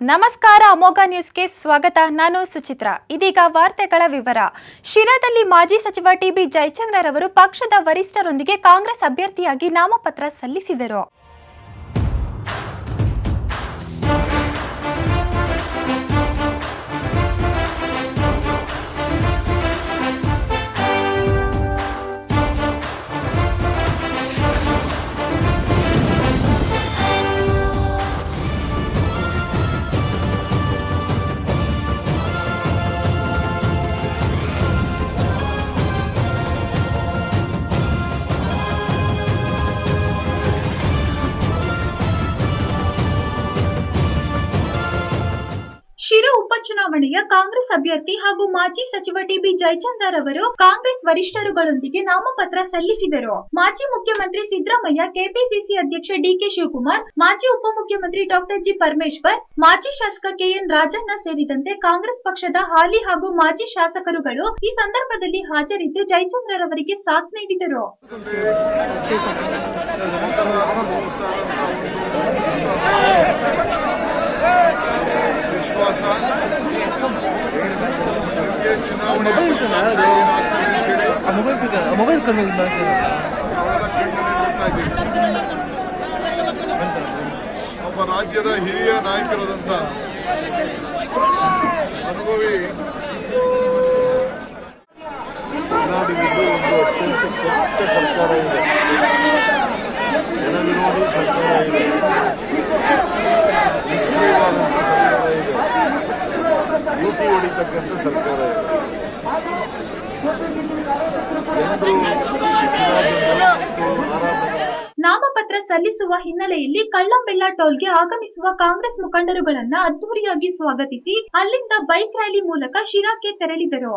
ನಮಸ್ಕಾರ ಅಮೋಘ ನ್ಯೂಸ್ಗೆ ಸ್ವಾಗತ ನಾನು ಸುಚಿತ್ರಾ ಇದೀಗ ವಾರ್ತೆಗಳ ವಿವರ ಶಿರಾದಲ್ಲಿ ಮಾಜಿ ಸಚಿವ ಟಿಬಿ ಜಯಚಂದ್ರರವರು ಪಕ್ಷದ ವರಿಷ್ಠರೊಂದಿಗೆ ಕಾಂಗ್ರೆಸ್ ಅಭ್ಯರ್ಥಿಯಾಗಿ ನಾಮಪತ್ರ ಸಲ್ಲಿಸಿದರು ಶಿರಾ ಉಪಚುನಾವಣೆಯ ಕಾಂಗ್ರೆಸ್ ಅಭ್ಯರ್ಥಿ ಹಾಗೂ ಮಾಜಿ ಸಚಿವ ಟಿಬಿ ಜಯಚಂದ್ರರವರು ಕಾಂಗ್ರೆಸ್ ವರಿಷ್ಠರುಗಳೊಂದಿಗೆ ನಾಮಪತ್ರ ಸಲ್ಲಿಸಿದರು ಮಾಜಿ ಮುಖ್ಯಮಂತ್ರಿ ಸಿದ್ದರಾಮಯ್ಯ ಕೆಪಿಸಿಸಿ ಅಧ್ಯಕ್ಷ ಡಿಕೆ ಶಿವಕುಮಾರ್ ಮಾಜಿ ಉಪಮುಖ್ಯಮಂತ್ರಿ ಡಾಕ್ಟರ್ ಜಿ ಪರಮೇಶ್ವರ್ ಮಾಜಿ ಶಾಸಕ ಕೆಎನ್ ರಾಜಣ್ಣ ಸೇರಿದಂತೆ ಕಾಂಗ್ರೆಸ್ ಪಕ್ಷದ ಹಾಲಿ ಹಾಗೂ ಮಾಜಿ ಶಾಸಕರುಗಳು ಈ ಸಂದರ್ಭದಲ್ಲಿ ಹಾಜರಿದ್ದು ಜಯಚಂದ್ರರವರಿಗೆ ಸಾಥ್ ನೀಡಿದರು ವಿಶ್ವಾಸ ನಿಮಗೆ ಚುನಾವಣೆ ಫಲಿತಾಂಶ ಏನಾಗ್ತದೆ ಅಂತೇಳಿ ಮೊಬೈಲ್ ಮೊಬೈಲ್ ಕಮ್ಮಿ ನಾವೆಲ್ಲ ಕಣ್ಣಲ್ಲಿ ನೋಡ್ತಾ ಇದ್ದೀವಿ ಒಬ್ಬ ರಾಜ್ಯದ ಹಿರಿಯ ನಾಯಕರಾದಂಥ ಅನುಭವಿ ಕರ್ನಾಟಕದ್ದು ಒಂದು ಅತ್ಯಂತ ಕೆಟ್ಟ ಸರ್ಕಾರ ಇದೆ ಜನವಿರೋಧಿ ಸರ್ಕಾರ ಇದೆ ನಿಷ್ಕ್ರಿಯವಾದಂಥ ಸರ್ಕಾರ ಇದೆ ಲೂಟಿ ಹೊಡಿತಕ್ಕಂಥ ಸರ್ಕಾರ ಇದೆ ಜನರು ಆರಾಮ ನಾಮಪತ್ರ ಸಲ್ಲಿಸುವ ಹಿನ್ನೆಲೆಯಲ್ಲಿ ಕಳ್ಳಂಬೆಳ್ಳ ಟೋಲ್ಗೆ ಆಗಮಿಸುವ ಕಾಂಗ್ರೆಸ್ ಮುಖಂಡರುಗಳನ್ನ ಅದ್ದೂರಿಯಾಗಿ ಸ್ವಾಗತಿಸಿ ಅಲ್ಲಿಂದ ಬೈಕ್ ರ್ಯಾಲಿ ಮೂಲಕ ಶಿರಾಕ್ಕೆ ತೆರಳಿದರು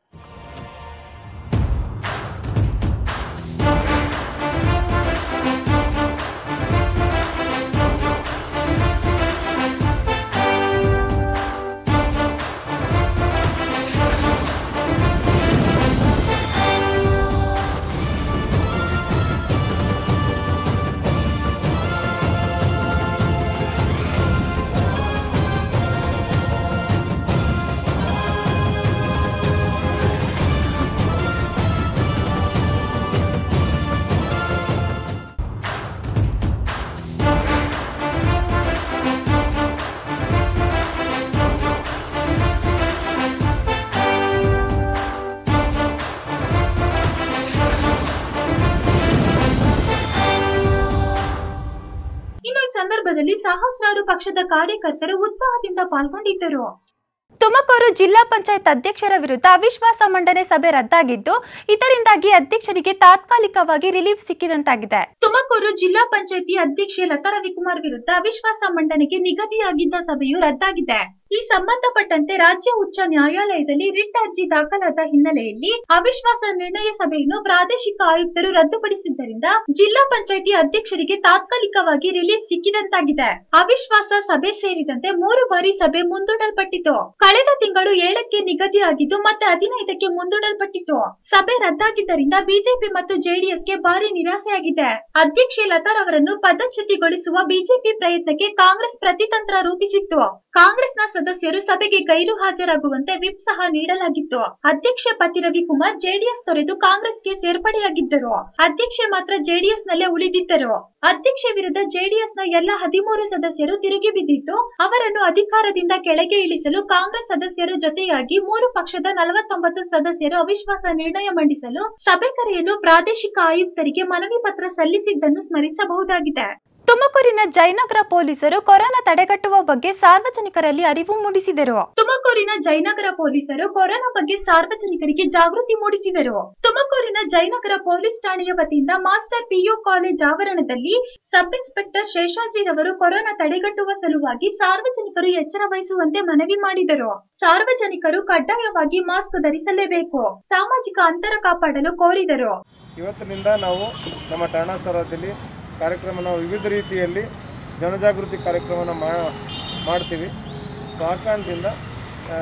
ಇನ್ನು ಈ ಸಂದರ್ಭದಲ್ಲಿ ಸಹಸ್ರಾರು ಪಕ್ಷದ ಕಾರ್ಯಕರ್ತರು ಉತ್ಸಾಹದಿಂದ ಪಾಲ್ಗೊಂಡಿದ್ದರು ತುಮಕೂರು ಜಿಲ್ಲಾ ಪಂಚಾಯತ್ ಅಧ್ಯಕ್ಷರ ವಿರುದ್ಧ ಅವಿಶ್ವಾಸ ಮಂಡನೆ ಸಭೆ ರದ್ದಾಗಿದ್ದು ಇದರಿಂದಾಗಿ ಅಧ್ಯಕ್ಷರಿಗೆ ತಾತ್ಕಾಲಿಕವಾಗಿ ರಿಲೀಫ್ ಸಿಕ್ಕಿದಂತಾಗಿದೆ ತುಮಕೂರು ಜಿಲ್ಲಾ ಪಂಚಾಯತಿ ಅಧ್ಯಕ್ಷೆ ಲತಾ ರವಿಕುಮಾರ್ ವಿರುದ್ಧ ಅವಿಶ್ವಾಸ ಮಂಡನೆಗೆ ನಿಗದಿಯಾಗಿದ್ದ ಸಭೆಯು ರದ್ದಾಗಿದೆ ಈ ಸಂಬಂಧಪಟ್ಟಂತೆ ರಾಜ್ಯ ಉಚ್ಚ ನ್ಯಾಯಾಲಯದಲ್ಲಿ ರಿಟ್ ಅರ್ಜಿ ದಾಖಲಾದ ಹಿನ್ನೆಲೆಯಲ್ಲಿ ಅವಿಶ್ವಾಸ ನಿರ್ಣಯ ಸಭೆಯನ್ನು ಪ್ರಾದೇಶಿಕ ಆಯುಕ್ತರು ರದ್ದುಪಡಿಸಿದ್ದರಿಂದ ಜಿಲ್ಲಾ ಪಂಚಾಯತಿ ಅಧ್ಯಕ್ಷರಿಗೆ ತಾತ್ಕಾಲಿಕವಾಗಿ ರಿಲೀಫ್ ಸಿಕ್ಕಿದಂತಾಗಿದೆ ಅವಿಶ್ವಾಸ ಸಭೆ ಸೇರಿದಂತೆ ಮೂರು ಬಾರಿ ಸಭೆ ಮುಂದೂಡಲ್ಪಟ್ಟಿತು ಕಳೆದ ತಿಂಗಳು ಏಳಕ್ಕೆ ನಿಗದಿಯಾಗಿದ್ದು ಮತ್ತೆ ಹದಿನೈದಕ್ಕೆ ಮುಂದೂಡಲ್ಪಟ್ಟಿತ್ತು ಸಭೆ ರದ್ದಾಗಿದ್ದರಿಂದ ಬಿಜೆಪಿ ಮತ್ತು ಜೆಡಿಎಸ್ಗೆ ಭಾರಿ ನಿರಾಸೆಯಾಗಿದೆ ಅಧ್ಯಕ್ಷೆ ಲತಾರವರನ್ನು ಪದಚ್ಯುತಿಗೊಳಿಸುವ ಬಿಜೆಪಿ ಪ್ರಯತ್ನಕ್ಕೆ ಕಾಂಗ್ರೆಸ್ ಪ್ರತಿತಂತ್ರ ರೂಪಿಸಿತ್ತು ಕಾಂಗ್ರೆಸ್ನ ಸದಸ್ಯರು ಸಭೆಗೆ ಗೈರು ಹಾಜರಾಗುವಂತೆ ವಿಪ್ ಸಹ ನೀಡಲಾಗಿತ್ತು ಅಧ್ಯಕ್ಷೆ ಪತಿ ರವಿಕುಮಾರ್ ಜೆಡಿಎಸ್ ತೊರೆದು ಕಾಂಗ್ರೆಸ್ಗೆ ಸೇರ್ಪಡೆಯಾಗಿದ್ದರು ಅಧ್ಯಕ್ಷೆ ಮಾತ್ರ ಜೆಡಿಎಸ್ ನಲ್ಲೇ ಉಳಿದಿದ್ದರು ಅಧ್ಯಕ್ಷೆ ವಿರುದ್ಧ ಜೆಡಿಎಸ್ನ ಎಲ್ಲ ಹದಿಮೂರು ಸದಸ್ಯರು ತಿರುಗಿ ಬಿದ್ದಿದ್ದು ಅವರನ್ನು ಅಧಿಕಾರದಿಂದ ಕೆಳಗೆ ಇಳಿಸಲು ಕಾಂಗ್ರೆಸ್ ಸದಸ್ಯರು ಜೊತೆಯಾಗಿ ಮೂರು ಪಕ್ಷದ ನಲವತ್ತೊಂಬತ್ತು ಸದಸ್ಯರು ಅವಿಶ್ವಾಸ ನಿರ್ಣಯ ಮಂಡಿಸಲು ಸಭೆ ಕರೆಯಲು ಪ್ರಾದೇಶಿಕ ಆಯುಕ್ತರಿಗೆ ಮನವಿ ಪತ್ರ ಸಲ್ಲಿಸಿದ್ದನ್ನು ಸ್ಮರಿಸಬಹುದಾಗಿದೆ ತುಮಕೂರಿನ ಜಯನಗರ ಪೊಲೀಸರು ಕೊರೋನಾ ತಡೆಗಟ್ಟುವ ಬಗ್ಗೆ ಸಾರ್ವಜನಿಕರಲ್ಲಿ ಅರಿವು ಮೂಡಿಸಿದರು ತುಮಕೂರಿನ ಜಯನಗರ ಪೊಲೀಸರು ಕೊರೋನಾ ಬಗ್ಗೆ ಸಾರ್ವಜನಿಕರಿಗೆ ಜಾಗೃತಿ ಮೂಡಿಸಿದರು ತುಮಕೂರಿನ ಜಯನಗರ ಪೊಲೀಸ್ ಠಾಣೆಯ ವತಿಯಿಂದ ಮಾಸ್ಟರ್ ಪಿಯು ಕಾಲೇಜ್ ಆವರಣದಲ್ಲಿ ಸಬ್ ಇನ್ಸ್ಪೆಕ್ಟರ್ ಶೇಷಾಜಿರವರು ಕೊರೋನಾ ತಡೆಗಟ್ಟುವ ಸಲುವಾಗಿ ಸಾರ್ವಜನಿಕರು ಎಚ್ಚರ ವಹಿಸುವಂತೆ ಮನವಿ ಮಾಡಿದರು ಸಾರ್ವಜನಿಕರು ಕಡ್ಡಾಯವಾಗಿ ಮಾಸ್ಕ್ ಧರಿಸಲೇಬೇಕು ಸಾಮಾಜಿಕ ಅಂತರ ಕಾಪಾಡಲು ಕೋರಿದರು ಇವತ್ತಿನಿಂದ ನಾವು ನಮ್ಮ ಠಾಣಾ ಸರಹದ್ದಲ್ಲಿ ಕಾರ್ಯಕ್ರಮನ ವಿವಿಧ ರೀತಿಯಲ್ಲಿ ಜನಜಾಗೃತಿ ಕಾರ್ಯಕ್ರಮನ ಮಾ ಮಾಡ್ತೀವಿ ಸೊ ಆ ಕಾರಣದಿಂದ ಆ,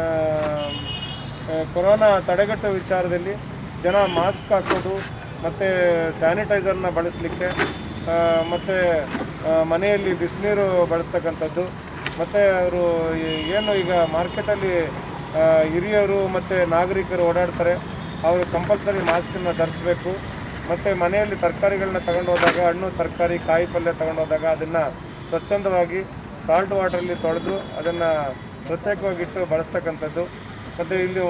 ಆ, ಕೊರೋನಾ ತಡೆಗಟ್ಟುವ ವಿಚಾರದಲ್ಲಿ ಜನ ಮಾಸ್ಕ್ ಹಾಕೋದು ಮತ್ತು ಸ್ಯಾನಿಟೈಸರ್ನ ಬಳಸಲಿಕ್ಕೆ ಮತ್ತು ಮನೆಯಲ್ಲಿ ಬಿಸಿನೀರು ಬಳಸ್ತಕ್ಕಂಥದ್ದು ಮತ್ತು ಅವರು ಏನು ಈಗ ಮಾರ್ಕೆಟಲ್ಲಿ ಆ, ಹಿರಿಯರು ಮತ್ತು ನಾಗರಿಕರು ಓಡಾಡ್ತಾರೆ ಅವರು ಕಂಪಲ್ಸರಿ ಮಾಸ್ಕನ್ನು ಧರಿಸ್ಬೇಕು ಮತ್ತು ಮನೆಯಲ್ಲಿ ತರಕಾರಿಗಳನ್ನ ತಗೊಂಡು ಹೋದಾಗ ಹಣ್ಣು ತರಕಾರಿ ಕಾಯಿ ಪಲ್ಯ ತಗೊಂಡು ಹೋದಾಗ ಅದನ್ನು ಸ್ವಚ್ಛಂದವಾಗಿ ಸಾಲ್ಟ್ ವಾಟ್ರಲ್ಲಿ ತೊಳೆದು ಅದನ್ನು ಪ್ರತ್ಯೇಕವಾಗಿಟ್ಟು ಬಳಸ್ತಕ್ಕಂಥದ್ದು ಮತ್ತು ಇಲ್ಲಿ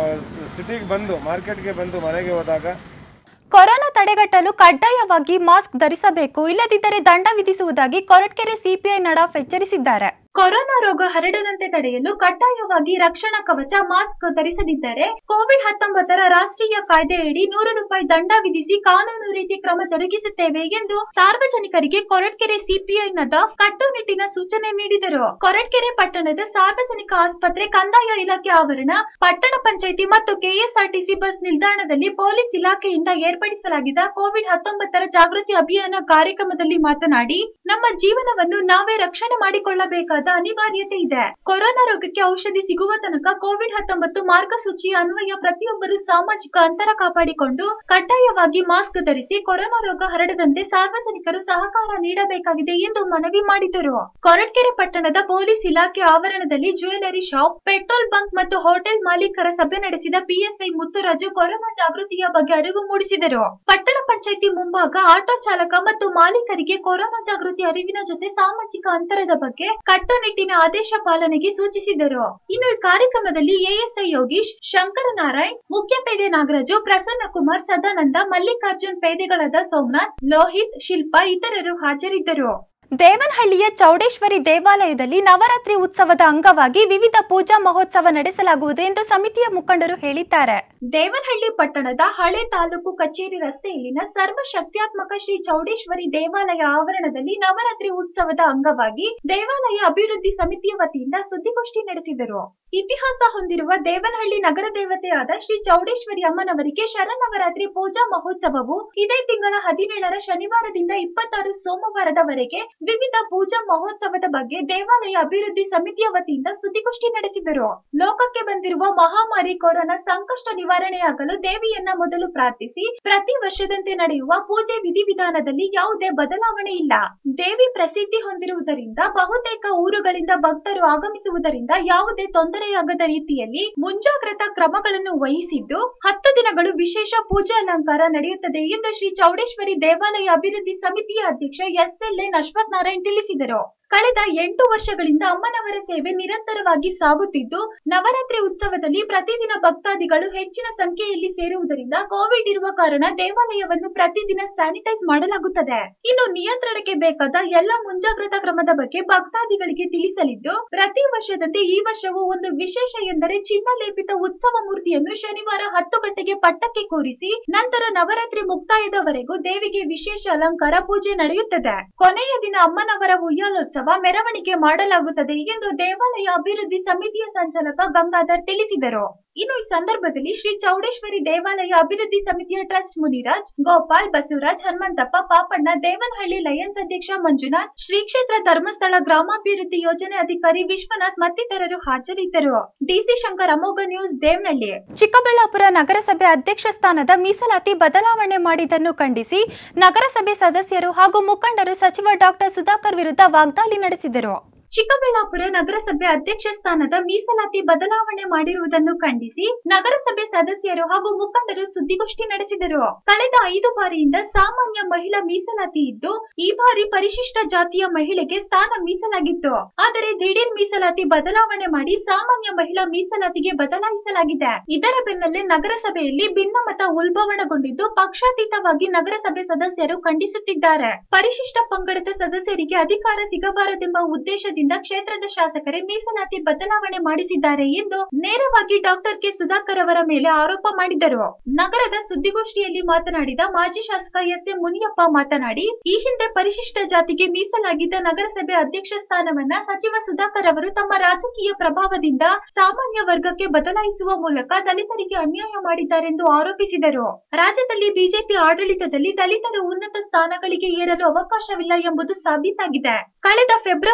ಸಿಟಿಗೆ ಬಂದು ಮಾರ್ಕೆಟ್ಗೆ ಬಂದು ಮನೆಗೆ ಹೋದಾಗ ಕೊರೋನಾ ತಡೆಗಟ್ಟಲು ಕಡ್ಡಾಯವಾಗಿ ಮಾಸ್ಕ್ ಧರಿಸಬೇಕು ಇಲ್ಲದಿದ್ದರೆ ದಂಡ ವಿಧಿಸುವುದಾಗಿ ಕೊರಟಗೆರೆ ಸಿಪಿಐ ನಡಾಫ್ ಎಚ್ಚರಿಸಿದ್ದಾರೆ ಕೊರೋನಾ ರೋಗ ಹರಡದಂತೆ ತಡೆಯಲು ಕಡ್ಡಾಯವಾಗಿ ರಕ್ಷಣಾ ಕವಚ ಮಾಸ್ಕ್ ಧರಿಸದಿದ್ದರೆ ಕೋವಿಡ್ ಹತ್ತೊಂಬತ್ತರ ರಾಷ್ಟ್ರೀಯ ಕಾಯ್ದೆಯಡಿ ನೂರು ರೂಪಾಯಿ ದಂಡ ವಿಧಿಸಿ ಕಾನೂನು ರೀತಿ ಕ್ರಮ ಜರುಗಿಸುತ್ತೇವೆ ಎಂದು ಸಾರ್ವಜನಿಕರಿಗೆ ಕೊರಟಗೆರೆ ಸಿಪಿಐ ನದಾಫ್ ಕಟ್ಟುನಿಟ್ಟಿನ ಸೂಚನೆ ನೀಡಿದರು ಕೊರಟಗೆರೆ ಪಟ್ಟಣದ ಸಾರ್ವಜನಿಕ ಆಸ್ಪತ್ರೆ ಕಂದಾಯ ಇಲಾಖೆ ಆವರಣ ಪಟ್ಟಣ ಪಂಚಾಯಿತಿ ಮತ್ತು ಕೆಎಸ್ಆರ್ಟಿಸಿ ಬಸ್ ನಿಲ್ದಾಣದಲ್ಲಿ ಪೊಲೀಸ್ ಇಲಾಖೆಯಿಂದ ಏರ್ಪಡಿಸಲಾಗಿದ್ದ ಕೋವಿಡ್ ಹತ್ತೊಂಬತ್ತರ ಜಾಗೃತಿ ಅಭಿಯಾನ ಕಾರ್ಯಕ್ರಮದಲ್ಲಿ ಮಾತನಾಡಿ ನಮ್ಮ ಜೀವನವನ್ನು ನಾವೇ ರಕ್ಷಣೆ ಮಾಡಿಕೊಳ್ಳಬೇಕಾದ ಅನಿವಾರ್ಯತೆ ಇದೆ ಕೊರೋನಾ ರೋಗಕ್ಕೆ ಔಷಧಿ ಸಿಗುವ ತನಕ ಕೋವಿಡ್ ಹತ್ತೊಂಬತ್ತು ಮಾರ್ಗಸೂಚಿಯ ಅನ್ವಯ ಪ್ರತಿಯೊಬ್ಬರು ಸಾಮಾಜಿಕ ಅಂತರ ಕಾಪಾಡಿಕೊಂಡು ಕಡ್ಡಾಯವಾಗಿ ಮಾಸ್ಕ್ ಧರಿಸಿ ಕೊರೋನಾ ರೋಗ ಹರಡದಂತೆ ಸಾರ್ವಜನಿಕರು ಸಹಕಾರ ನೀಡಬೇಕಾಗಿದೆ ಎಂದು ಮನವಿ ಮಾಡಿದರು ಕೊರಟಗೆರೆ ಪಟ್ಟಣದ ಪೊಲೀಸ್ ಇಲಾಖೆ ಆವರಣದಲ್ಲಿ ಜ್ಯುವೆಲರಿ ಶಾಪ್ ಪೆಟ್ರೋಲ್ ಬಂಕ್ ಮತ್ತು ಹೋಟೆಲ್ ಮಾಲೀಕರ ಸಭೆ ನಡೆಸಿದ ಪಿಎಸ್ಐ ಮುತ್ತುರಾಜು ಕೊರೋನಾ ಜಾಗೃತಿಯ ಬಗ್ಗೆ ಅರಿವು ಮೂಡಿಸಿದರು ಪಟ್ಟಣ ಪಂಚಾಯಿತಿ ಮುಂಭಾಗ ಆಟೋ ಚಾಲಕ ಮತ್ತು ಮಾಲೀಕರಿಗೆ ಕೊರೋನಾ ಜಾಗೃತಿ ಅರಿವಿನ ಜೊತೆ ಸಾಮಾಜಿಕ ಅಂತರದ ಬಗ್ಗೆ ಕಟ್ಟುನಿಟ್ಟಿನ ಆದೇಶ ಪಾಲನೆಗೆ ಸೂಚಿಸಿದರು ಇನ್ನು ಈ ಕಾರ್ಯಕ್ರಮದಲ್ಲಿ ಎಎಸ್ಐ ಯೋಗೀಶ್ ಶಂಕರ ನಾರಾಯಣ್ ಮುಖ್ಯ ಪೇದೆ ನಾಗರಾಜು ಪ್ರಸನ್ನ ಕುಮಾರ್ ಸದಾನಂದ ಮಲ್ಲಿಕಾರ್ಜುನ್ ಪೇದೆಗಳಾದ ಸೋಮನಾಥ್ ಲೋಹಿತ್ ಶಿಲ್ಪಾ ಇತರರು ಹಾಜರಿದ್ದರು ದೇವನಹಳ್ಳಿಯ ಚೌಡೇಶ್ವರಿ ದೇವಾಲಯದಲ್ಲಿ ನವರಾತ್ರಿ ಉತ್ಸವದ ಅಂಗವಾಗಿ ವಿವಿಧ ಪೂಜಾ ಮಹೋತ್ಸವ ನಡೆಸಲಾಗುವುದು ಎಂದು ಸಮಿತಿಯ ಮುಖಂಡರು ಹೇಳಿದ್ದಾರೆ ದೇವನಹಳ್ಳಿ ಪಟ್ಟಣದ ಹಳೆ ತಾಲೂಕು ಕಚೇರಿ ರಸ್ತೆಯಲ್ಲಿನ ಸರ್ವ ಶಕ್ತ್ಯಾತ್ಮಕ ಶ್ರೀ ಚೌಡೇಶ್ವರಿ ದೇವಾಲಯ ಆವರಣದಲ್ಲಿ ನವರಾತ್ರಿ ಉತ್ಸವದ ಅಂಗವಾಗಿ ದೇವಾಲಯ ಅಭಿವೃದ್ಧಿ ಸಮಿತಿಯ ವತಿಯಿಂದ ಸುದ್ದಿಗೋಷ್ಠಿ ನಡೆಸಿದರು ಇತಿಹಾಸ ಹೊಂದಿರುವ ದೇವನಹಳ್ಳಿ ನಗರ ದೇವತೆಯಾದ ಶ್ರೀ ಚೌಡೇಶ್ವರಿ ಅಮ್ಮನವರಿಗೆ ಶರನ್ನವರಾತ್ರಿ ಪೂಜಾ ಮಹೋತ್ಸವವು ಇದೇ ತಿಂಗಳ ಹದಿನೇಳರ ಶನಿವಾರದಿಂದ ಇಪ್ಪತ್ತಾರು ಸೋಮವಾರದವರೆಗೆ ವಿವಿಧ ಪೂಜಾ ಮಹೋತ್ಸವದ ಬಗ್ಗೆ ದೇವಾಲಯ ಅಭಿವೃದ್ಧಿ ಸಮಿತಿಯ ವತಿಯಿಂದ ಸುದ್ದಿಗೋಷ್ಠಿ ನಡೆಸಿದರು ಲೋಕಕ್ಕೆ ಬಂದಿರುವ ಮಹಾಮಾರಿ ಕೊರೋನಾ ಸಂಕಷ್ಟ ನಿವಾರಣೆಯಾಗಲು ದೇವಿಯನ್ನ ಮೊದಲು ಪ್ರಾರ್ಥಿಸಿ ಪ್ರತಿ ವರ್ಷದಂತೆ ನಡೆಯುವ ಪೂಜೆ ವಿಧಿವಿಧಾನದಲ್ಲಿ ಯಾವುದೇ ಬದಲಾವಣೆ ಇಲ್ಲ ದೇವಿ ಪ್ರಸಿದ್ಧಿ ಹೊಂದಿರುವುದರಿಂದ ಬಹುತೇಕ ಊರುಗಳಿಂದ ಭಕ್ತರು ಆಗಮಿಸುವುದರಿಂದ ಯಾವುದೇ ತೊಂದರೆಯಾಗದ ರೀತಿಯಲ್ಲಿ ಮುಂಜಾಗ್ರತಾ ಕ್ರಮಗಳನ್ನು ವಹಿಸಿದ್ದು ಹತ್ತು ದಿನಗಳು ವಿಶೇಷ ಪೂಜಾ ಅಲಂಕಾರ ನಡೆಯುತ್ತದೆ ಎಂದು ಶ್ರೀ ಚೌಡೇಶ್ವರಿ ದೇವಾಲಯ ಅಭಿವೃದ್ಧಿ ಸಮಿತಿಯ ಅಧ್ಯಕ್ಷ ಎಸ್ಎಲ್ಎನ್ ಅಶ್ವಥ್ ನಾರಾಯಣ್ ತಿಳಿಸಿದರು ಕಳೆದ ಎಂಟು ವರ್ಷಗಳಿಂದ ಅಮ್ಮನವರ ಸೇವೆ ನಿರಂತರವಾಗಿ ಸಾಗುತ್ತಿದ್ದು ನವರಾತ್ರಿ ಉತ್ಸವದಲ್ಲಿ ಪ್ರತಿದಿನ ಭಕ್ತಾದಿಗಳು ಹೆಚ್ಚಿನ ಸಂಖ್ಯೆಯಲ್ಲಿ ಸೇರುವುದರಿಂದ ಕೋವಿಡ್ ಇರುವ ಕಾರಣ ದೇವಾಲಯವನ್ನು ಪ್ರತಿದಿನ ಸ್ಯಾನಿಟೈಸ್ ಮಾಡಲಾಗುತ್ತದೆ ಇನ್ನು ನಿಯಂತ್ರಣಕ್ಕೆ ಬೇಕಾದ ಎಲ್ಲ ಮುಂಜಾಗ್ರತಾ ಕ್ರಮದ ಬಗ್ಗೆ ಭಕ್ತಾದಿಗಳಿಗೆ ತಿಳಿಸಲಿದ್ದು ಪ್ರತಿ ವರ್ಷದಂತೆ ಈ ವರ್ಷವೂ ಒಂದು ವಿಶೇಷ ಎಂದರೆ ಚಿನ್ನ ಲೇಪಿತ ಉತ್ಸವ ಮೂರ್ತಿಯನ್ನು ಶನಿವಾರ ಹತ್ತು ಗಂಟೆಗೆ ಪಟ್ಟಕ್ಕೆ ಕೂರಿಸಿ ನಂತರ ನವರಾತ್ರಿ ಮುಕ್ತಾಯದವರೆಗೂ ದೇವಿಗೆ ವಿಶೇಷ ಅಲಂಕಾರ ಪೂಜೆ ನಡೆಯುತ್ತದೆ ಕೊನೆಯ ದಿನ ಅಮ್ಮನವರ ಉಯ್ಯಾಲೋತ್ಸವ ಮೆರವಣಿಗೆ ಮಾಡಲಾಗುತ್ತದೆ ಎಂದು ದೇವಾಲಯ ಅಭಿವೃದ್ಧಿ ಸಮಿತಿಯ ಸಂಚಾಲಕ ಗಂಗಾಧರ್ ತಿಳಿಸಿದರು ಇನ್ನು ಈ ಸಂದರ್ಭದಲ್ಲಿ ಶ್ರೀ ಚೌಡೇಶ್ವರಿ ದೇವಾಲಯ ಅಭಿವೃದ್ಧಿ ಸಮಿತಿಯ ಟ್ರಸ್ಟ್ ಮುನಿರಾಜ್ ಗೋಪಾಲ್ ಬಸವರಾಜ್ ಹನುಮಂತಪ್ಪ ಪಾಪಣ್ಣ ದೇವನಹಳ್ಳಿ ಲಯನ್ಸ್ ಅಧ್ಯಕ್ಷ ಮಂಜುನಾಥ್ ಶ್ರೀ ಕ್ಷೇತ್ರ ಧರ್ಮಸ್ಥಳ ಗ್ರಾಮಾಭಿವೃದ್ಧಿ ಯೋಜನೆ ಅಧಿಕಾರಿ ವಿಶ್ವನಾಥ್ ಮತ್ತಿತರರು ಹಾಜರಿದ್ದರು ಡಿಸಿ ಶಂಕರ್ ಅಮೋಘ ನ್ಯೂಸ್ ದೇವನಹಳ್ಳಿ ಚಿಕ್ಕಬಳ್ಳಾಪುರ ನಗರಸಭೆ ಅಧ್ಯಕ್ಷ ಸ್ಥಾನದ ಮೀಸಲಾತಿ ಬದಲಾವಣೆ ಮಾಡಿದ್ದನ್ನು ಖಂಡಿಸಿ ನಗರಸಭೆ ಸದಸ್ಯರು ಹಾಗೂ ಮುಖಂಡರು ಸಚಿವ ಡಾಕ್ಟರ್ ಸುಧಾಕರ್ ವಿರುದ್ಧ ವಾಗ್ದಾಳಿ ನಡೆಸಿದರು ಚಿಕ್ಕಬಳ್ಳಾಪುರ ನಗರಸಭೆ ಅಧ್ಯಕ್ಷ ಸ್ಥಾನದ ಮೀಸಲಾತಿ ಬದಲಾವಣೆ ಮಾಡಿರುವುದನ್ನು ಖಂಡಿಸಿ ನಗರಸಭೆ ಸದಸ್ಯರು ಹಾಗೂ ಮುಖಂಡರು ಸುದ್ದಿಗೋಷ್ಠಿ ನಡೆಸಿದರು ಕಳೆದ ಐದು ಬಾರಿಯಿಂದ ಸಾಮಾನ್ಯ ಮಹಿಳಾ ಮೀಸಲಾತಿ ಇದ್ದು ಈ ಬಾರಿ ಪರಿಶಿಷ್ಟ ಜಾತಿಯ ಮಹಿಳೆಗೆ ಸ್ಥಾನ ಮೀಸಲಾಗಿತ್ತು ಆದರೆ ದಿಢೀರ್ ಮೀಸಲಾತಿ ಬದಲಾವಣೆ ಮಾಡಿ ಸಾಮಾನ್ಯ ಮಹಿಳಾ ಮೀಸಲಾತಿಗೆ ಬದಲಾಯಿಸಲಾಗಿದೆ ಇದರ ಬೆನ್ನಲ್ಲೇ ನಗರಸಭೆಯಲ್ಲಿ ಭಿನ್ನಮತ ಉಲ್ಬಣಗೊಂಡಿದ್ದು ಪಕ್ಷಾತೀತವಾಗಿ ನಗರಸಭೆ ಸದಸ್ಯರು ಖಂಡಿಸುತ್ತಿದ್ದಾರೆ ಪರಿಶಿಷ್ಟ ಪಂಗಡದ ಸದಸ್ಯರಿಗೆ ಅಧಿಕಾರ ಸಿಗಬಾರದೆಂಬ ಉದ್ದೇಶದಿಂದ ಕ್ಷೇತ್ರದ ಶಾಸಕರೇ ಮೀಸಲಾತಿ ಬದಲಾವಣೆ ಮಾಡಿಸಿದ್ದಾರೆ ಎಂದು ನೇರವಾಗಿ ಡಾಕ್ಟರ್ ಕೆ ಸುಧಾಕರ್ ಅವರ ಮೇಲೆ ಆರೋಪ ಮಾಡಿದರು ನಗರದ ಸುದ್ದಿಗೋಷ್ಠಿಯಲ್ಲಿ ಮಾತನಾಡಿದ ಮಾಜಿ ಶಾಸಕ ಎಸ್ ಎಂ ಮುನಿಯಪ್ಪ ಮಾತನಾಡಿ ಈ ಹಿಂದೆ ಪರಿಶಿಷ್ಟ ಜಾತಿಗೆ ಮೀಸಲಾಗಿದ್ದ ನಗರಸಭೆ ಅಧ್ಯಕ್ಷ ಸ್ಥಾನವನ್ನ ಸಚಿವ ಸುಧಾಕರ್ ಅವರು ತಮ್ಮ ರಾಜಕೀಯ ಪ್ರಭಾವದಿಂದ ಸಾಮಾನ್ಯ ವರ್ಗಕ್ಕೆ ಬದಲಾಯಿಸುವ ಮೂಲಕ ದಲಿತರಿಗೆ ಅನ್ಯಾಯ ಮಾಡಿದ್ದಾರೆಂದು ಆರೋಪಿಸಿದರು ರಾಜ್ಯದಲ್ಲಿ ಬಿಜೆಪಿ ಆಡಳಿತದಲ್ಲಿ ದಲಿತರು ಉನ್ನತ ಸ್ಥಾನಗಳಿಗೆ ಏರಲು ಅವಕಾಶವಿಲ್ಲ ಎಂಬುದು ಸಾಬೀತಾಗಿದೆ ಕಳೆದ ಫೆಬ್ರವರಿಯಲ್ಲಿ ನಡೆದ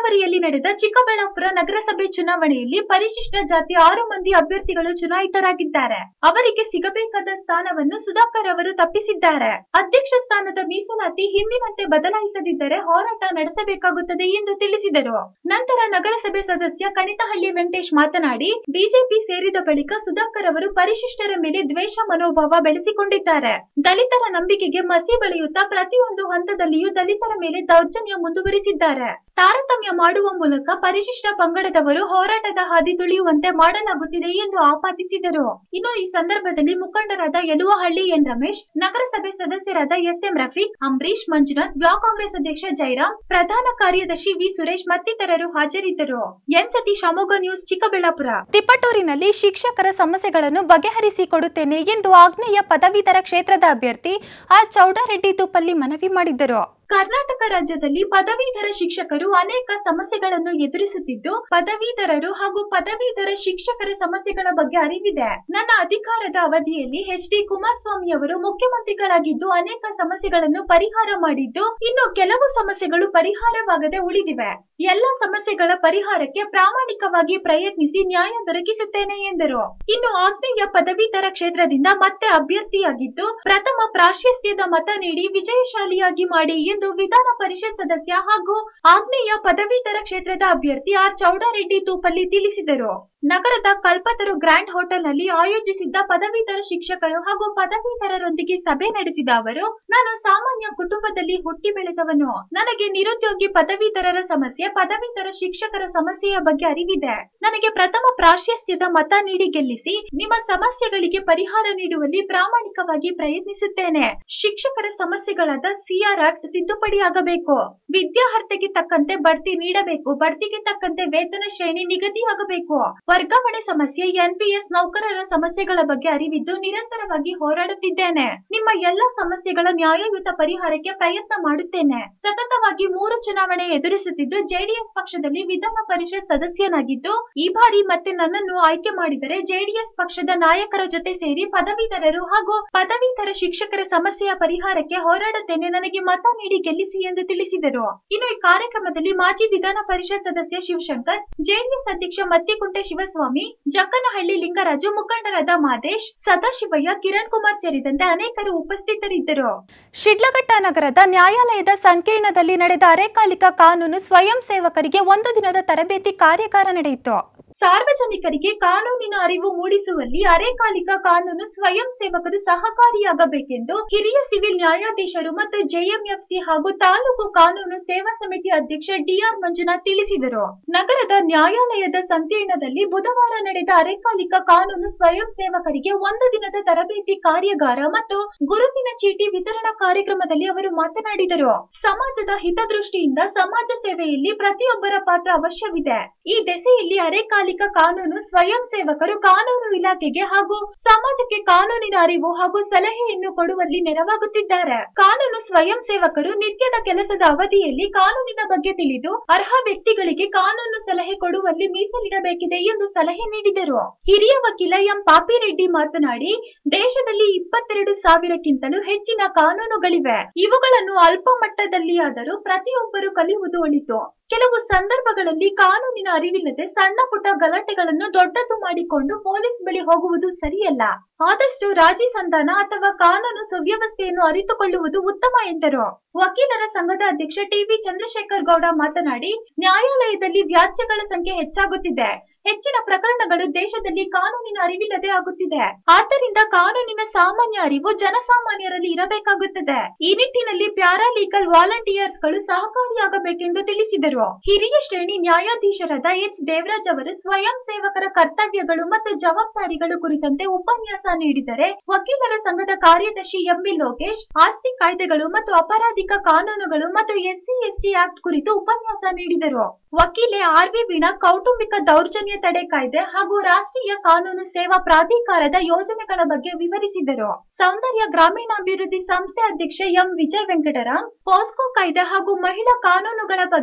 ನಡೆದ ಚಿಕ್ಕಬಳ್ಳಾಪುರ ನಗರಸಭೆ ಚುನಾವಣೆಯಲ್ಲಿ ಪರಿಶಿಷ್ಟ ಜಾತಿ ಆರು ಮಂದಿ ಅಭ್ಯರ್ಥಿಗಳು ಚುನಾಯಿತರಾಗಿದ್ದಾರೆ ಅವರಿಗೆ ಸಿಗಬೇಕಾದ ಸ್ಥಾನವನ್ನು ಸುಧಾಕರ್ ಅವರು ತಪ್ಪಿಸಿದ್ದಾರೆ ಅಧ್ಯಕ್ಷ ಸ್ಥಾನದ ಮೀಸಲಾತಿ ಹಿಂದಿನಂತೆ ಬದಲಾಯಿಸದಿದ್ದರೆ ಹೋರಾಟ ನಡೆಸಬೇಕಾಗುತ್ತದೆ ಎಂದು ತಿಳಿಸಿದರು ನಂತರ ನಗರಸಭೆ ಸದಸ್ಯ ಕಣಿತಹಳ್ಳಿ ವೆಂಕಟೇಶ್ ಮಾತನಾಡಿ ಬಿಜೆಪಿ ಸೇರಿದ ಬಳಿಕ ಸುಧಾಕರ್ ಅವರು ಪರಿಶಿಷ್ಟರ ಮೇಲೆ ದ್ವೇಷ ಮನೋಭಾವ ಬೆಳೆಸಿಕೊಂಡಿದ್ದಾರೆ ದಲಿತರ ನಂಬಿಕೆಗೆ ಮಸಿ ಬೆಳೆಯುತ್ತಾ ಪ್ರತಿಯೊಂದು ಹಂತದಲ್ಲಿಯೂ ದಲಿತರ ಮೇಲೆ ದೌರ್ಜನ್ಯ ಮುಂದುವರಿಸಿದ್ದಾರೆ ತಾರತಮ್ಯ ಮಾಡುವ ಮೂಲಕ ಪರಿಶಿಷ್ಟ ಪಂಗಡದವರು ಹೋರಾಟದ ಹಾದಿ ತುಳಿಯುವಂತೆ ಮಾಡಲಾಗುತ್ತಿದೆ ಎಂದು ಆಪಾದಿಸಿದರು ಇನ್ನು ಈ ಸಂದರ್ಭದಲ್ಲಿ ಮುಖಂಡರಾದ ಯಲುವಹಳ್ಳಿ ಎನ್ ರಮೇಶ್ ನಗರಸಭೆ ಸದಸ್ಯರಾದ S M Rafiq Ambareesh Manjunath block Congress ಅಧ್ಯಕ್ಷ ಜಯರಾಮ್ ಪ್ರಧಾನ ಕಾರ್ಯದರ್ಶಿ ವಿ ಸುರೇಶ್ ಮತ್ತಿತರರು ಹಾಜರಿದ್ದರು ಎನ್ ಸತೀಶ್ ಅಮೋಘ ನ್ಯೂಸ್ ಚಿಕ್ಕಬಳ್ಳಾಪುರ ತಿಪಟೂರಿನಲ್ಲಿ ಶಿಕ್ಷಕರ ಸಮಸ್ಯೆಗಳನ್ನು ಬಗೆಹರಿಸಿಕೊಡುತ್ತೇನೆ ಎಂದು ಆಗ್ನೇಯ ಪದವೀಧರ ಕ್ಷೇತ್ರದ ಅಭ್ಯರ್ಥಿ ಆರ್ ಚೌಡಾರೆಡ್ಡಿ ತುಪ್ಪಲ್ಲಿ ಮನವಿ ಮಾಡಿದರು ಕರ್ನಾಟಕ ರಾಜ್ಯದಲ್ಲಿ ಪದವೀಧರ ಶಿಕ್ಷಕರು ಅನೇಕ ಸಮಸ್ಯೆಗಳನ್ನು ಎದುರಿಸುತ್ತಿದ್ದು ಪದವೀಧರರು ಹಾಗೂ ಪದವೀಧರ ಶಿಕ್ಷಕರ ಸಮಸ್ಯೆಗಳ ಬಗ್ಗೆ ಅರಿವಿದೆ ನನ್ನ ಅಧಿಕಾರದ ಅವಧಿಯಲ್ಲಿ ಎಚ್ ಡಿ ಕುಮಾರಸ್ವಾಮಿ ಅವರು ಮುಖ್ಯಮಂತ್ರಿಗಳಾಗಿದ್ದು ಅನೇಕ ಸಮಸ್ಯೆಗಳನ್ನು ಪರಿಹಾರ ಮಾಡಿದ್ದು ಇನ್ನು ಕೆಲವು ಸಮಸ್ಯೆಗಳು ಪರಿಹಾರವಾಗದೆ ಉಳಿದಿವೆ ಎಲ್ಲ ಸಮಸ್ಯೆಗಳ ಪರಿಹಾರಕ್ಕೆ ಪ್ರಾಮಾಣಿಕವಾಗಿ ಪ್ರಯತ್ನಿಸಿ ನ್ಯಾಯ ದೊರಕಿಸುತ್ತೇನೆ ಎಂದರು ಇನ್ನು ಆಗ್ನೇಯ ಪದವೀಧರ ಕ್ಷೇತ್ರದಿಂದ ಮತ್ತೆ ಅಭ್ಯರ್ಥಿಯಾಗಿದ್ದು ಪ್ರಥಮ ಪ್ರಾಶಸ್ತ್ಯದ ಮತ ನೀಡಿ ವಿಜಯಶಾಲಿಯಾಗಿ ಮಾಡಿ ಎಂದು ವಿಧಾನ ಪರಿಷತ್ ಸದಸ್ಯ ಹಾಗೂ ಆಗ್ನೇಯ ಪದವೀಧರ ಕ್ಷೇತ್ರದ ಅಭ್ಯರ್ಥಿ ಆರ್ ಚೌಡಾರೆಡ್ಡಿ ತೂಪಲ್ಲಿ ತಿಳಿಸಿದರು ನಗರದ ಕಲ್ಪತರು ಗ್ರ್ಯಾಂಡ್ ಹೋಟೆಲ್ನಲ್ಲಿ ಆಯೋಜಿಸಿದ್ದ ಪದವೀಧರ ಶಿಕ್ಷಕರು ಹಾಗೂ ಪದವೀಧರರೊಂದಿಗೆ ಸಭೆ ನಡೆಸಿದ ಅವರು ನಾನು ಸಾಮಾನ್ಯ ಕುಟುಂಬದಲ್ಲಿ ಹುಟ್ಟಿ ಬೆಳೆದವನು ನನಗೆ ನಿರುದ್ಯೋಗಿ ಪದವೀಧರರ ಸಮಸ್ಯೆ ಪದವೀಧರ ಶಿಕ್ಷಕರ ಸಮಸ್ಯೆಯ ಬಗ್ಗೆ ಅರಿವಿದೆ ನನಗೆ ಪ್ರಥಮ ಪ್ರಾಶಸ್ತ್ಯದ ಮತ ನೀಡಿ ಗೆಲ್ಲಿಸಿ ನಿಮ್ಮ ಸಮಸ್ಯೆಗಳಿಗೆ ಪರಿಹಾರ ನೀಡುವಲ್ಲಿ ಪ್ರಾಮಾಣಿಕವಾಗಿ ಪ್ರಯತ್ನಿಸುತ್ತೇನೆ ಶಿಕ್ಷಕರ ಸಮಸ್ಯೆಗಳಾದ ಸಿಆರ್ ಆಕ್ಟ್ ತಿದ್ದುಪಡಿಯಾಗಬೇಕು ವಿದ್ಯಾರ್ಹತೆಗೆ ತಕ್ಕಂತೆ ಬಡ್ತಿ ನೀಡಬೇಕು ಬಡ್ತಿಗೆ ತಕ್ಕಂತೆ ವೇತನ ಶ್ರೇಣಿ ನಿಗದಿಯಾಗಬೇಕು ವರ್ಗಾವಣೆ ಸಮಸ್ಯೆ ಎನ್ಪಿಎಸ್ ನೌಕರರ ಸಮಸ್ಯೆಗಳ ಬಗ್ಗೆ ಅರಿವಿದ್ದು ನಿರಂತರವಾಗಿ ಹೋರಾಡುತ್ತಿದ್ದೇನೆ ನಿಮ್ಮ ಎಲ್ಲ ಸಮಸ್ಯೆಗಳ ನ್ಯಾಯಯುತ ಪರಿಹಾರಕ್ಕೆ ಪ್ರಯತ್ನ ಮಾಡುತ್ತೇನೆ ಸತತವಾಗಿ ಮೂರು ಚುನಾವಣೆ ಎದುರಿಸುತ್ತಿದ್ದು ಜೆಡಿಎಸ್ ಪಕ್ಷದಲ್ಲಿ ವಿಧಾನ ಪರಿಷತ್ ಸದಸ್ಯನಾಗಿದ್ದು ಈ ಬಾರಿ ಮತ್ತೆ ನನ್ನನ್ನು ಆಯ್ಕೆ ಮಾಡಿದರೆ ಜೆಡಿಎಸ್ ಪಕ್ಷದ ನಾಯಕರ ಜೊತೆ ಸೇರಿ ಪದವೀಧರರು ಹಾಗೂ ಪದವೀಧರ ಶಿಕ್ಷಕರ ಸಮಸ್ಯೆಯ ಪರಿಹಾರಕ್ಕೆ ಹೋರಾಡುತ್ತೇನೆ ನನಗೆ ಮತ ನೀಡಿ ಗೆಲ್ಲಿಸಿ ಎಂದು ತಿಳಿಸಿದರು ಇನ್ನು ಈ ಕಾರ್ಯಕ್ರಮದಲ್ಲಿ ಮಾಜಿ ವಿಧಾನ ಪರಿಷತ್ ಸದಸ್ಯ ಶಿವಶಂಕರ್ ಜೆಡಿಎಸ್ ಅಧ್ಯಕ್ಷ ಮತ್ತಿಕುಂಟೆ ಶಿವಸ್ವಾಮಿ ಜಕ್ಕನಹಳ್ಳಿ ಲಿಂಗರಾಜು ಮುಖಂಡರಾದ ಮಾದೇಶ್ ಸದಾಶಿವಯ್ಯ ಕಿರಣ್ ಕುಮಾರ್ ಸೇರಿದಂತೆ ಅನೇಕರು ಉಪಸ್ಥಿತರಿದ್ದರು ಶಿಡ್ಲಘಟ್ಟ ನಗರದ ನ್ಯಾಯಾಲಯದ ಸಂಕೀರ್ಣದಲ್ಲಿ ನಡೆದ ಅರೆಕಾಲಿಕ ಕಾನೂನು ಸ್ವಯಂ ಸೇವಕರಿಗೆ ಒಂದು ದಿನದ ತರಬೇತಿ ಕಾರ್ಯಾಗಾರ ನಡೆಯಿತು ಸಾರ್ವಜನಿಕರಿಗೆ ಕಾನೂನಿನ ಅರಿವು ಮೂಡಿಸುವಲ್ಲಿ ಅರೆಕಾಲಿಕ ಕಾನೂನು ಸ್ವಯಂ ಸೇವಕರು ಸಹಕಾರಿಯಾಗಬೇಕೆಂದು ಹಿರಿಯ ಸಿವಿಲ್ ನ್ಯಾಯಾಧೀಶರು ಮತ್ತು ಜೆಎಂಎಫ್ಸಿ ಹಾಗೂ ತಾಲೂಕು ಕಾನೂನು ಸೇವಾ ಸಮಿತಿ ಅಧ್ಯಕ್ಷ ಡಿಆರ್ ಮಂಜುನಾಥ್ ತಿಳಿಸಿದರು ನಗರದ ನ್ಯಾಯಾಲಯದ ಸಂಕೀರ್ಣದಲ್ಲಿ ಬುಧವಾರ ನಡೆದ ಅರೆಕಾಲಿಕ ಕಾನೂನು ಸ್ವಯಂ ಸೇವಕರಿಗೆ ಒಂದು ದಿನದ ತರಬೇತಿ ಕಾರ್ಯಾಗಾರ ಮತ್ತು ಗುರುತಿನ ಚೀಟಿ ವಿತರಣಾ ಕಾರ್ಯಕ್ರಮದಲ್ಲಿ ಅವರು ಮಾತನಾಡಿದರು ಸಮಾಜದ ಹಿತದೃಷ್ಟಿಯಿಂದ ಸಮಾಜ ಸೇವೆಯಲ್ಲಿ ಪ್ರತಿಯೊಬ್ಬರ ಪಾತ್ರ ಅವಶ್ಯವಿದೆ ಈ ದೆಸೆಯಲ್ಲಿ ಅರೆಕಾಲಿಕ ಕಾನೂನು ಸ್ವಯಂ ಸೇವಕರು ಕಾನೂನು ಇಲಾಖೆಗೆ ಹಾಗೂ ಸಮಾಜಕ್ಕೆ ಕಾನೂನಿನ ಅರಿವು ಹಾಗೂ ಸಲಹೆಯನ್ನು ಕೊಡುವಲ್ಲಿ ನೆರವಾಗುತ್ತಿದ್ದಾರೆ ಕಾನೂನು ಸ್ವಯಂ ಸೇವಕರು ನಿತ್ಯದ ಕೆಲಸದ ಅವಧಿಯಲ್ಲಿ ಕಾನೂನಿನ ಬಗ್ಗೆ ತಿಳಿದು ಅರ್ಹ ವ್ಯಕ್ತಿಗಳಿಗೆ ಕಾನೂನು ಸಲಹೆ ಕೊಡುವಲ್ಲಿ ಮೀಸಲಿಡಬೇಕಿದೆ ಎಂದು ಸಲಹೆ ನೀಡಿದರು ಹಿರಿಯ ವಕೀಲ ಎಂ ಪಾಪಿರೆಡ್ಡಿ ಮಾತನಾಡಿ ದೇಶದಲ್ಲಿ ಇಪ್ಪತ್ತೆರಡು ಸಾವಿರಕ್ಕಿಂತಲೂ ಹೆಚ್ಚಿನ ಕಾನೂನುಗಳಿವೆ ಇವುಗಳನ್ನು ಅಲ್ಪ ಮಟ್ಟದಲ್ಲಿಯಾದರೂ ಪ್ರತಿಯೊಬ್ಬರು ಕಲಿಯುವುದು ಒಳಿತು ಕೆಲವು ಸಂದರ್ಭಗಳಲ್ಲಿ ಕಾನೂನಿನ ಅರಿವಿಲ್ಲದೆ ಸಣ್ಣ ಪುಟ್ಟ ಗಲಾಟೆಗಳನ್ನು ದೊಡ್ಡದು ಮಾಡಿಕೊಂಡು ಪೊಲೀಸ್ ಬಳಿ ಹೋಗುವುದು ಸರಿಯಲ್ಲ ಆದಷ್ಟು ರಾಜಿ ಸಂಧಾನ ಅಥವಾ ಕಾನೂನು ಸುವ್ಯವಸ್ಥೆಯನ್ನು ಅರಿತುಕೊಳ್ಳುವುದು ಉತ್ತಮ ಎಂದರು ವಕೀಲರ ಸಂಘದ ಅಧ್ಯಕ್ಷ ಟಿವಿ ಚಂದ್ರಶೇಖರ್ ಗೌಡ ಮಾತನಾಡಿ ನ್ಯಾಯಾಲಯದಲ್ಲಿ ವ್ಯಾಜ್ಯಗಳ ಸಂಖ್ಯೆ ಹೆಚ್ಚಾಗುತ್ತಿದೆ ಹೆಚ್ಚಿನ ಪ್ರಕರಣಗಳು ದೇಶದಲ್ಲಿ ಕಾನೂನಿನ ಅರಿವಿಲ್ಲದೆ ಆಗುತ್ತಿದೆ ಆದ್ದರಿಂದ ಕಾನೂನಿನ ಸಾಮಾನ್ಯ ಅರಿವು ಜನಸಾಮಾನ್ಯರಲ್ಲಿ ಇರಬೇಕಾಗುತ್ತದೆ ಈ ನಿಟ್ಟಿನಲ್ಲಿ ಪ್ಯಾರಾಲೀಗಲ್ ವಾಲಂಟಿಯರ್ಸ್ ಗಳು ಸಹಕಾರಿಯಾಗಬೇಕೆಂದು ತಿಳಿಸಿದರು ಹಿರಿಯ ಶ್ರೇಣಿ ನ್ಯಾಯಾಧೀಶರಾದ ಎಚ್ ದೇವರಾಜ್ ಅವರು ಸ್ವಯಂ ಸೇವಕರ ಕರ್ತವ್ಯಗಳು ಮತ್ತು ಜವಾಬ್ದಾರಿಗಳು ಕುರಿತಂತೆ ಉಪನ್ಯಾಸ ನೀಡಿದರೆ ವಕೀಲರ ಸಂಘದ ಕಾರ್ಯದರ್ಶಿ ಎಂಬಿ ಲೋಕೇಶ್ ಆಸ್ತಿ ಕಾಯ್ದೆಗಳು ಮತ್ತು ಅಪರಾಧಿಕ ಕಾನೂನುಗಳು ಮತ್ತು ಎಸ್ಸಿ ಎಸ್ಟಿ ಆಕ್ಟ್ ಕುರಿತು ಉಪನ್ಯಾಸ ನೀಡಿದರು ವಕೀಲೆ ಆರ್ ವಿ ವೀಣಾ ಕೌಟುಂಬಿಕ ದೌರ್ಜನ್ಯ ತಡೆ ಕಾಯ್ದೆ ಹಾಗೂ ರಾಷ್ಟ್ರೀಯ ಕಾನೂನು ಸೇವಾ ಪ್ರಾಧಿಕಾರದ ಯೋಜನೆಗಳ ಬಗ್ಗೆ ವಿವರಿಸಿದರು ಸೌಂದರ್ಯ ಗ್ರಾಮೀಣಾಭಿವೃದ್ಧಿ ಸಂಸ್ಥೆ ಅಧ್ಯಕ್ಷ ಎಂ ವಿಜಯ ವೆಂಕಟರಾಮ್ ಪೋಸ್ಕೋ ಕಾಯ್ದೆ ಹಾಗೂ ಮಹಿಳಾ ಕಾನೂನುಗಳ ಬಗ್ಗೆ ವಕೀಲ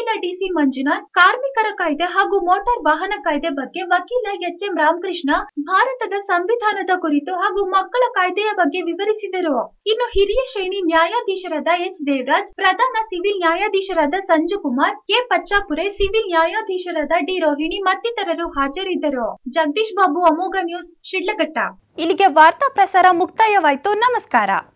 ತಾಲೂಕಿನ ಡಿಸಿ ಮಂಜುನಾಥ್ ಕಾರ್ಮಿಕರ ಕಾಯ್ದೆ ಹಾಗೂ ಮೋಟಾರ್ ವಾಹನ ಕಾಯ್ದೆ ಬಗ್ಗೆ ವಕೀಲ ಎಚ್ ಎಂ ರಾಮಕೃಷ್ಣ ಭಾರತದ ಸಂವಿಧಾನದ ಕುರಿತು ಹಾಗೂ ಮಕ್ಕಳ ಕಾಯ್ದೆಯ ಬಗ್ಗೆ ವಿವರಿಸಿದರು ಇನ್ನು ಹಿರಿಯ ಶ್ರೇಣಿ ನ್ಯಾಯಾಧೀಶರಾದ ಎಚ್ ದೇವರಾಜ್ ಪ್ರಧಾನ ಸಿವಿಲ್ ನ್ಯಾಯಾಧೀಶರಾದ ಸಂಜು ಕುಮಾರ್ ಕೆ ಪಚ್ಚಾಪುರೆ ಸಿವಿಲ್ ನ್ಯಾಯಾಧೀಶರಾದ ಡಿ ರೋಹಿಣಿ ಮತ್ತಿತರರು ಹಾಜರಿದ್ದರು ಜಗದೀಶ್ ಬಾಬು ಅಮೋಘ ನ್ಯೂಸ್ ಶಿಡ್ಲಘಟ್ಟ ಇಲ್ಲಿಗೆ ವಾರ್ತಾ ಪ್ರಸಾರ ಮುಕ್ತಾಯವಾಯಿತು ನಮಸ್ಕಾರ